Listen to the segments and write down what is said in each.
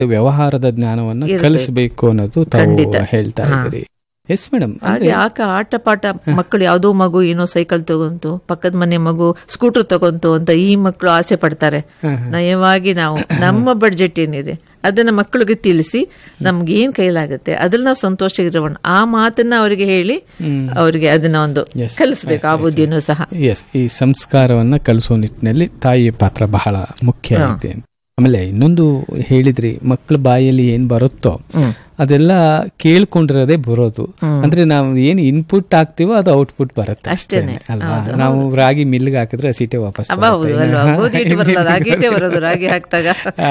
ವ್ಯವಹಾರದ ಜ್ಞಾನವನ್ನ ಇರ್ಬೇಕು. ಕಲಿಸಬೇಕು ಅನ್ನೋದು ತಾವು ಖಂಡಿತ. ಹೇಳ್ತಾ ಹಾ. ಇದ್ದೀರಿ ಎಸ್ ಮೇಡಮ್ ಹಾಗೆ ಆಕ ಆಟ ಪಾಠ ಮಕ್ಕಳು ಯಾವುದೋ ಮಗು ಏನೋ ಸೈಕಲ್ ತಗೊಂತು ಪಕ್ಕದ ಮನೆ ಮಗು ಸ್ಕೂಟರ್ ತಗೊಂತು ಅಂತ ಈ ಮಕ್ಕಳು ಆಸೆ ಪಡ್ತಾರೆ ನಯವಾಗಿ ನಾವು ನಮ್ಮ ಬಡ್ಜೆಟ್ ಏನಿದೆ ಅದನ್ನ ಮಕ್ಕಳಿಗೆ ತಿಳಿಸಿ ನಮ್ಗೆ ಏನ್ ಕೈಲಾಗುತ್ತೆ ಅದ್ರಲ್ಲಿ ನಾವು ಸಂತೋಷ ಇರೋಣ ಆ ಮಾತನ್ನ ಅವರಿಗೆ ಹೇಳಿ ಅವರಿಗೆ ಅದನ್ನ ಒಂದು Yes. ಕಲಿಸ್ಬೇಕು ಆ ಬುದ್ಧಿನೂ ಸಹ ಎಸ್ ಈ ಸಂಸ್ಕಾರವನ್ನ ಕಲಿಸೋ ನಿಟ್ಟಿನಲ್ಲಿ ತಾಯಿಯ ಪಾತ್ರ ಬಹಳ ಮುಖ್ಯ ಇದೆ ಆಮೇಲೆ ಇನ್ನೊಂದು ಹೇಳಿದ್ರಿ ಮಕ್ಕಳ ಬಾಯಲ್ಲಿ ಏನ್ ಬರುತ್ತೋ ಅದೆಲ್ಲ ಕೇಳ್ಕೊಂಡಿರೋದೇ ಬರೋದು ಅಂದ್ರೆ ನಾವು ಏನ್ ಇನ್ಪುಟ್ ಹಾಕ್ತಿವೋ ಅದು ಔಟ್ಪುಟ್ ಬರುತ್ತೆ ಅಷ್ಟೇನೆ. ಅಷ್ಟೇನೆ ಅಲ್ವಾ ನಾವು ರಾಗಿ ಮಿಲ್ಗೆ ಹಾಕಿದ್ರೆ ಹಸೀಟೆ ವಾಪಸ್ ಅಬ್ಬಾ, ಹೌದು ಅಲ್ವಾ ಗೋಧಿ ಹಿಟ್ಟು ಬರಲ್ಲ ರಾಗಿ ಹಿಟ್ಟೇ ಬರೋದು ರಾಗಿ ಹಾಕ್ದಾಗ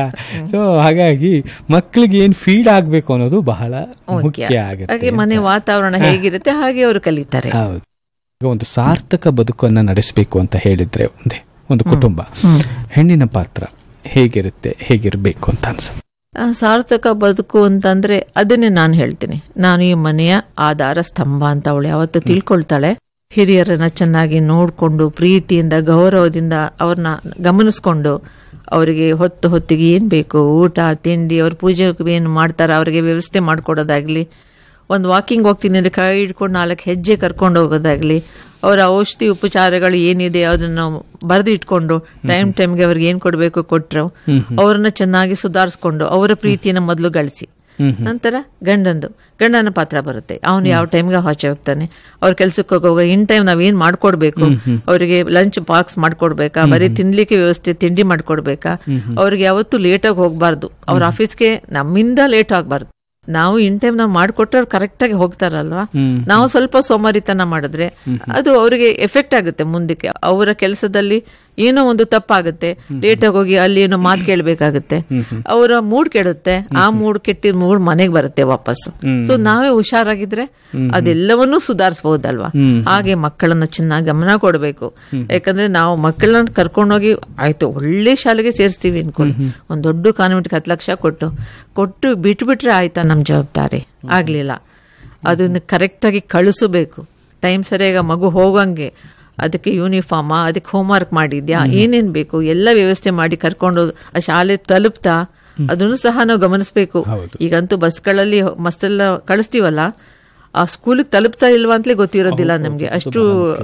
ಸೊ ಹಾಗಾಗಿ ಮಕ್ಕಳಿಗೆ ಏನ್ ಫೀಡ್ ಆಗ್ಬೇಕು ಅನ್ನೋದು ಬಹಳ ಮುಖ್ಯ ಹಾಗೆ ಆಗುತ್ತೆ ಮನೆ ವಾತಾವರಣ ಹೇಗಿರುತ್ತೆ ಹಾಗೆ ಅವರು ಕಲಿತಾರೆ ಹೌದು ಈಗ ಒಂದು ಸಾರ್ಥಕ ಬದುಕನ್ನ ನಡೆಸಬೇಕು ಅಂತ ಹೇಳಿದ್ರೆ ಒಂದೇ ಒಂದು ಕುಟುಂಬ ಹೆಣ್ಣಿನ ಪಾತ್ರ ಹೇಗಿರುತ್ತೆ ಹೇಗಿರ್ಬೇಕು ಅಂತ ಅನ್ಸುತ್ತೆ ಆ, ಸಾರ್ಥಕ ಬದುಕು ಅಂತಂದ್ರೆ ಅದನ್ನೇ ನಾನು ಹೇಳ್ತೀನಿ ನಾನು ಈ ಮನೆಯ ಆಧಾರ ಸ್ತಂಭ ಅಂತ ಅವಳು ಯಾವತ್ತು ತಿಳ್ಕೊಳ್ತಾಳೆ ಹಿರಿಯರನ್ನ ಚೆನ್ನಾಗಿ ನೋಡ್ಕೊಂಡು ಪ್ರೀತಿಯಿಂದ ಗೌರವದಿಂದ ಅವ್ರನ್ನ ಗಮನಿಸ್ಕೊಂಡು ಅವರಿಗೆ ಹೊತ್ತು ಹೊತ್ತಿಗೆ ಏನ್ ಬೇಕು ಊಟ ತಿಂಡಿ ಅವ್ರ ಪೂಜೆ ಏನು ಮಾಡ್ತಾರ ಅವರಿಗೆ ವ್ಯವಸ್ಥೆ ಮಾಡ್ಕೊಡೋದಾಗ್ಲಿ ಒಂದು ವಾಕಿಂಗ್ ಹೋಗ್ತೀನಿ ಅಂದ್ರೆ ಕೈ ಹಿಡ್ಕೊಂಡು ನಾಲ್ಕು ಹೆಜ್ಜೆ ಕರ್ಕೊಂಡು ಹೋಗೋದಾಗ್ಲಿ ಅವರ ಔಷಧಿ ಉಪಚಾರಗಳು ಏನಿದೆ ಅದನ್ನ ಬರೆದು ಇಟ್ಕೊಂಡು ಟೈಮ್ ಟೈಮ್ಗೆ ಅವ್ರಿಗೆ ಏನ್ ಕೊಡಬೇಕು ಕೊಟ್ರು ಅವ್ರನ್ನ ಚೆನ್ನಾಗಿ ಸುಧಾರಿಸ್ಕೊಂಡು ಅವರ ಪ್ರೀತಿಯನ್ನು ಮೊದಲು ಗಳಿಸಿ ನಂತರ ಗಂಡಂದು ಗಂಡನ ಪಾತ್ರ ಬರುತ್ತೆ ಅವನು ಯಾವ ಟೈಮ್ಗೆ ಹೊಚ್ಚೆ ಹೋಗ್ತಾನೆ ಅವ್ರ ಕೆಲ್ಸಕ್ಕೆ ಹೋಗುವಾಗ ಇನ್ ಟೈಮ್ ನಾವ್ ಏನ್ ಮಾಡ್ಕೊಡ್ಬೇಕು ಅವರಿಗೆ ಲಂಚ್ ಬಾಕ್ಸ್ ಮಾಡ್ಕೊಡ್ಬೇಕಾ ಬರೀ ತಿನ್ಲಿಕ್ಕೆ ವ್ಯವಸ್ಥೆ ತಿಂಡಿ ಮಾಡ್ಕೊಡ್ಬೇಕಾ ಅವ್ರಿಗೆ ಯಾವತ್ತೂ ಲೇಟಾಗಿ ಹೋಗ್ಬಾರ್ದು ಅವ್ರ ಆಫೀಸ್ಗೆ ನಮ್ಮಿಂದ ಲೇಟ್ ಆಗ್ಬಾರ್ದು ನಾವು ಇನ್ ಟೈಮ್ ನಾವು ಮಾಡ್ಕೊಟ್ರೆ ಅವ್ರು ಕರೆಕ್ಟ್ ಆಗಿ ಹೋಗ್ತಾರಲ್ವಾ ನಾವು ಸ್ವಲ್ಪ ಸೋಮಾರಿತನ ಮಾಡಿದ್ರೆ ಅದು ಅವರಿಗೆ ಎಫೆಕ್ಟ್ ಆಗುತ್ತೆ ಮುಂದಕ್ಕೆ ಅವರ ಕೆಲಸದಲ್ಲಿ ಏನೋ ಒಂದು ತಪ್ಪಾಗುತ್ತೆ ಲೇಟಾಗಿ ಹೋಗಿ ಅಲ್ಲಿ ಏನೋ ಮಾತು ಕೇಳಬೇಕಾಗುತ್ತೆ ಅವರ ಮೂಡ್ ಕೆಡುತ್ತೆ ಆ ಮೂಡ್ ಕೆಟ್ಟಿದ ಮೂಡ್ ಮನೆಗೆ ಬರುತ್ತೆ ವಾಪಸ್ ಸೊ ನಾವೇ ಹುಷಾರಾಗಿದ್ರೆ ಅದೆಲ್ಲವನ್ನೂ ಸುಧಾರಿಸಬಹುದಲ್ವಾ ಹಾಗೆ ಮಕ್ಕಳನ್ನ ಚೆನ್ನಾಗಿ ಗಮನ ಕೊಡಬೇಕು ಯಾಕಂದ್ರೆ ನಾವು ಮಕ್ಕಳನ್ನ ಕರ್ಕೊಂಡೋಗಿ ಆಯ್ತು ಒಳ್ಳೆ ಶಾಲೆಗೆ ಸೇರಿಸ್ತೀವಿ ಅನ್ಕೊಳ್ಳಿ ಒಂದ್ ದೊಡ್ಡ ಕಾನ್ವೆಂಟ್ಗೆ ಹತ್ತು ಲಕ್ಷ ಕೊಟ್ಟು ಕೊಟ್ಟು ಬಿಟ್ಬಿಟ್ರೆ ಆಯ್ತಾ ನಮ್ ಜವಾಬ್ದಾರಿ ಆಗ್ಲಿಲ್ಲ ಅದನ್ನ ಕರೆಕ್ಟಾಗಿ ಕಳಿಸಬೇಕು ಟೈಮ್ ಸರಿಯಾಗಿ ಮಗು ಹೋಗಂಗೆ ಅದಕ್ಕೆ ಯೂನಿಫಾರ್ಮ ಅದಕ್ಕೆ ಹೋಮ್ವರ್ಕ್ ಮಾಡಿದ್ಯಾ ಏನೇನ್ ಬೇಕು ಎಲ್ಲ ವ್ಯವಸ್ಥೆ ಮಾಡಿ ಕರ್ಕೊಂಡು ಆ ಶಾಲೆ ತಲುಪ್ತಾ ಅದನ್ನು ಸಹ ನಾವು ಗಮನಿಸಬೇಕು ಈಗಂತೂ ಬಸ್ಗಳಲ್ಲಿ ಮಸ್ತೆಲ್ಲ ಕಳಿಸ್ತೀವಲ್ಲ ಆ ಸ್ಕೂಲಿಗೆ ತಲುಪ್ತಾ ಇಲ್ವಾ ಅಂತಲೇ ಗೊತ್ತಿರೋದಿಲ್ಲ ನಮ್ಗೆ ಅಷ್ಟು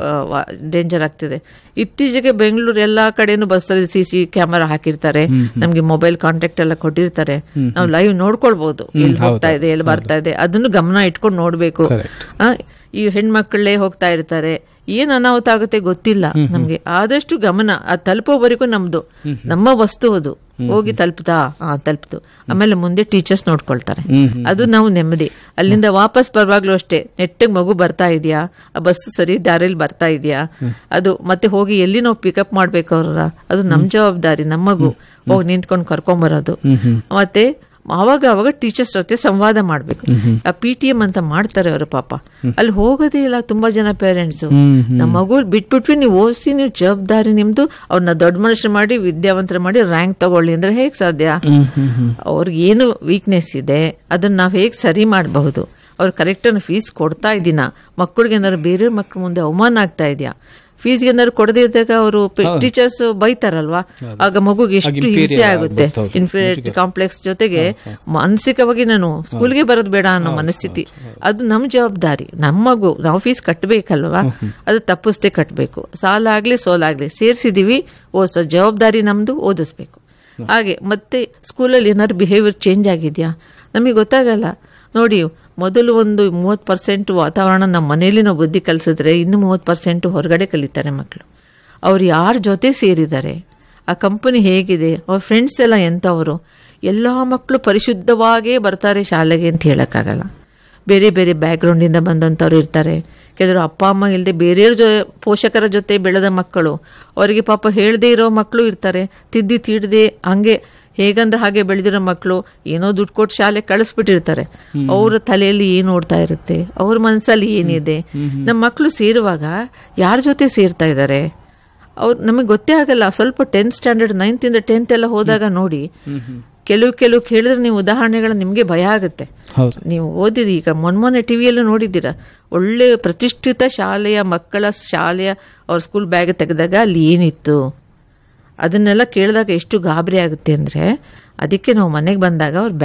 ಡೇಂಜರ್ ಆಗ್ತಿದೆ ಇತ್ತೀಚೆಗೆ ಬೆಂಗಳೂರು ಎಲ್ಲಾ ಕಡೆನೂ ಬಸ್ಸಲ್ಲಿ ಸಿ ಸಿ ಕ್ಯಾಮರಾ ಹಾಕಿರ್ತಾರೆ ನಮ್ಗೆ ಮೊಬೈಲ್ ಕಾಂಟ್ಯಾಕ್ಟ್ ಎಲ್ಲ ಕೊಟ್ಟಿರ್ತಾರೆ ನಾವು ಲೈವ್ ನೋಡ್ಕೊಳ್ಬಹುದು ಎಲ್ಲಿ ಹೋಗ್ತಾ ಇದೆ ಎಲ್ಲಿ ಬರ್ತಾ ಇದೆ ಅದನ್ನು ಗಮನ ಇಟ್ಕೊಂಡು ನೋಡ್ಬೇಕು ಆ, ಈ ಹೆಣ್ಮಕ್ಳೇ ಹೋಗ್ತಾ ಇರ್ತಾರೆ ಏನ್ ಅನಾಹುತ ಆಗುತ್ತೆ ಗೊತ್ತಿಲ್ಲ ನಮ್ಗೆ ಆದಷ್ಟು ಗಮನ ಅದು ತಲುಪೋವರೆಗೂ ನಮ್ದು ನಮ್ಮ ವಸ್ತು ಅದು ಹೋಗಿ ತಲುಪ್ತಾ ಹಾ ತಲುಪ್ತು ಆಮೇಲೆ ಮುಂದೆ ಟೀಚರ್ಸ್ ನೋಡ್ಕೊಳ್ತಾರೆ ಅದು ನಾವು ನೆಮ್ಮದಿ ಅಲ್ಲಿಂದ ವಾಪಸ್ ಬರುವಾಗ್ಲೂ ಅಷ್ಟೇ ನೆಟ್ಟಗ್ ಮಗು ಬರ್ತಾ ಇದೆಯಾ ಆ ಬಸ್ ಸರಿ ದಾರಿಯಲ್ಲಿ ಬರ್ತಾ ಇದೆಯಾ ಅದು ಮತ್ತೆ ಹೋಗಿ ಎಲ್ಲಿ ನಾವು ಪಿಕಪ್ ಮಾಡ್ಬೇಕು ಅವ್ರ ಅದು ನಮ್ ಜವಾಬ್ದಾರಿ ನಮ್ಮ ಮಗು ಹೋಗಿ ನಿಂತ್ಕೊಂಡು ಕರ್ಕೊಂಬರೋದು ಮತ್ತೆ ಅವಾಗ ಅವಾಗ ಟೀಚರ್ಸ್ ಜೊತೆ ಸಂವಾದ ಮಾಡ್ಬೇಕು ಆ ಪಿ ಟಿ ಎಂ ಅಂತ ಮಾಡ್ತಾರೆ ಅವರು ಪಾಪ ಅಲ್ಲಿ ಹೋಗೋದೇ ಇಲ್ಲ ತುಂಬಾ ಜನ ಪೇರೆಂಟ್ಸ್ ನಮ್ಮ ಮಗು ಬಿಟ್ಬಿಟ್ವಿ ನೀವು ಓದಿಸಿ ನೀವು ಜವಾಬ್ದಾರಿ ನಿಮ್ದು ಅವ್ರನ್ನ ದೊಡ್ಡ ಮನುಷ್ಯರು ಮಾಡಿ ವಿದ್ಯಾವಂತರ ಮಾಡಿ ರ್ಯಾಂಕ್ ತಗೊಳ್ಳಿ ಅಂದ್ರೆ ಹೇಗ್ ಸಾಧ್ಯ ಅವ್ರಿಗೆ ಏನು ವೀಕ್ನೆಸ್ ಇದೆ ಅದನ್ನ ನಾವ್ ಹೇಗ್ ಸರಿ ಮಾಡಬಹುದು ಅವ್ರು ಕರೆಕ್ಟ್ ಫೀಸ್ ಕೊಡ್ತಾ ಇದ್ದೀನ ಮಕ್ಕಳಿಗೆ ಏನಾದ್ರು ಬೇರೆ ಮಕ್ಳ ಮುಂದೆ ಅವಮಾನ ಆಗ್ತಾ ಇದೆಯಾ ಫೀಸ್ಗೆ ಏನಾದ್ರು ಕೊಡದೇ ಇದ್ದಾಗ ಅವರು ಟೀಚರ್ಸ್ ಬೈತಾರಲ್ವಾ ಆಗ ಮಗುಗೆ ಎಷ್ಟು ಹಿಂಸೆ ಆಗುತ್ತೆ ಇನ್ಫೀರಿಯರಿಟಿ ಕಾಂಪ್ಲೆಕ್ಸ್ ಜೊತೆಗೆ ಮಾನಸಿಕವಾಗಿ ನಾನು ಸ್ಕೂಲ್ಗೆ ಬರೋದು ಬೇಡ ಅನ್ನೋ ಮನಸ್ಥಿತಿ ಅದು ನಮ್ ಜವಾಬ್ದಾರಿ ನಮ್ಮ ಮಗು ನಾವು ಫೀಸ್ ಕಟ್ಟಬೇಕಲ್ವಾ ಅದು ತಪ್ಪಿಸ್ದೆ ಕಟ್ಟಬೇಕು ಸಾಲ ಆಗ್ಲಿ ಸೋಲಾಗ್ಲಿ ಸೇರ್ಸಿದೀವಿ ಓದಿಸೋ ಜವಾಬ್ದಾರಿ ನಮ್ದು ಓದಿಸ್ಬೇಕು ಹಾಗೆ ಮತ್ತೆ ಸ್ಕೂಲಲ್ಲಿ ಏನಾದ್ರು ಬಿಹೇವಿಯರ್ ಚೇಂಜ್ ಆಗಿದ್ಯಾ ನಮಗೆ ಗೊತ್ತಾಗಲ್ಲ ನೋಡಿ ಮೊದಲು ಒಂದು ಮೂವತ್ತು ಪರ್ಸೆಂಟ್ ವಾತಾವರಣ ನಮ್ಮ ಮನೆಯಲ್ಲಿ ನಾವು ಬುದ್ಧಿ ಕಲಿಸಿದ್ರೆ ಇನ್ನು ಮೂವತ್ತು ಪರ್ಸೆಂಟ್ ಹೊರಗಡೆ ಕಲಿತಾರೆ ಮಕ್ಕಳು ಅವ್ರು ಯಾರ ಜೊತೆ ಸೇರಿದ್ದಾರೆ ಆ ಕಂಪನಿ ಹೇಗಿದೆ ಅವ್ರ ಫ್ರೆಂಡ್ಸ್ ಎಲ್ಲ ಎಂಥವರು ಎಲ್ಲ ಮಕ್ಕಳು ಪರಿಶುದ್ಧವಾಗೇ ಬರ್ತಾರೆ ಶಾಲೆಗೆ ಅಂತ ಹೇಳಕ್ಕಾಗಲ್ಲ ಬೇರೆ ಬೇರೆ ಬ್ಯಾಕ್ಗ್ರೌಂಡಿಂದ ಬಂದಂಥವ್ರು ಇರ್ತಾರೆ ಕೆಲವರು ಅಪ್ಪ ಅಮ್ಮ ಇಲ್ಲದೆ ಬೇರೆಯವ್ರ ಜೊ ಪೋಷಕರ ಜೊತೆ ಬೆಳೆದ ಮಕ್ಕಳು ಅವರಿಗೆ ಪಾಪ ಹೇಳದೇ ಇರೋ ಮಕ್ಕಳು ಇರ್ತಾರೆ ತಿದ್ದಿ ತೀಡದೆ ಹಂಗೆ ಹೇಗಂದ್ರೆ ಹಾಗೆ ಬೆಳೆದಿರೋ ಮಕ್ಕಳು ಏನೋ ದುಡ್ಡು ಕೊಟ್ಟು ಶಾಲೆ ಕಳಿಸ್ಬಿಟ್ಟಿರ್ತಾರೆ ಅವ್ರ ತಲೆಯಲ್ಲಿ ಏನ್ ಓಡ್ತಾ ಇರುತ್ತೆ ಅವ್ರ ಮನಸ್ಸಲ್ಲಿ ಏನಿದೆ ನಮ್ಮ ಮಕ್ಕಳು ಸೇರುವಾಗ ಯಾರ ಜೊತೆ ಸೇರ್ತಾ ಇದ್ದಾರೆ ಅವ್ರು ನಮಗೆ ಗೊತ್ತೇ ಆಗಲ್ಲ ಸ್ವಲ್ಪ ಟೆಂತ್ ಸ್ಟ್ಯಾಂಡರ್ಡ್ ನೈನ್ತ್ ಇಂದ ಟೆಂತ್ ಎಲ್ಲ ಹೋದಾಗ ನೋಡಿ ಕೆಲವು ಕೆಲವು ಕೇಳಿದ್ರೆ ನೀವು ಉದಾಹರಣೆಗಳು ನಿಮ್ಗೆ ಭಯ ಆಗುತ್ತೆ ಹೌದು ನೀವು ಓದಿರಿ ಈಗ ಮೊನ್ಮೊನ್ನೆ ಟಿವಿಯಲ್ಲೂ ನೋಡಿದ್ದೀರಾ ಒಳ್ಳೆ ಪ್ರತಿಷ್ಠಿತ ಶಾಲೆಯ ಮಕ್ಕಳ ಶಾಲೆಯ ಅವ್ರ ಸ್ಕೂಲ್ ಬ್ಯಾಗ್ ತೆಗೆದಾಗ ಅಲ್ಲಿ ಏನಿತ್ತು ಅದನ್ನೆಲ್ಲ ಕೇಳಿದಾಗ ಎಷ್ಟು ಗಾಬರಿ ಆಗುತ್ತೆ ಅಂದ್ರೆ ಅದಕ್ಕೆ ನಾವು ಮನೆಗೆ ಬಂದಾಗ ಅವ್ರು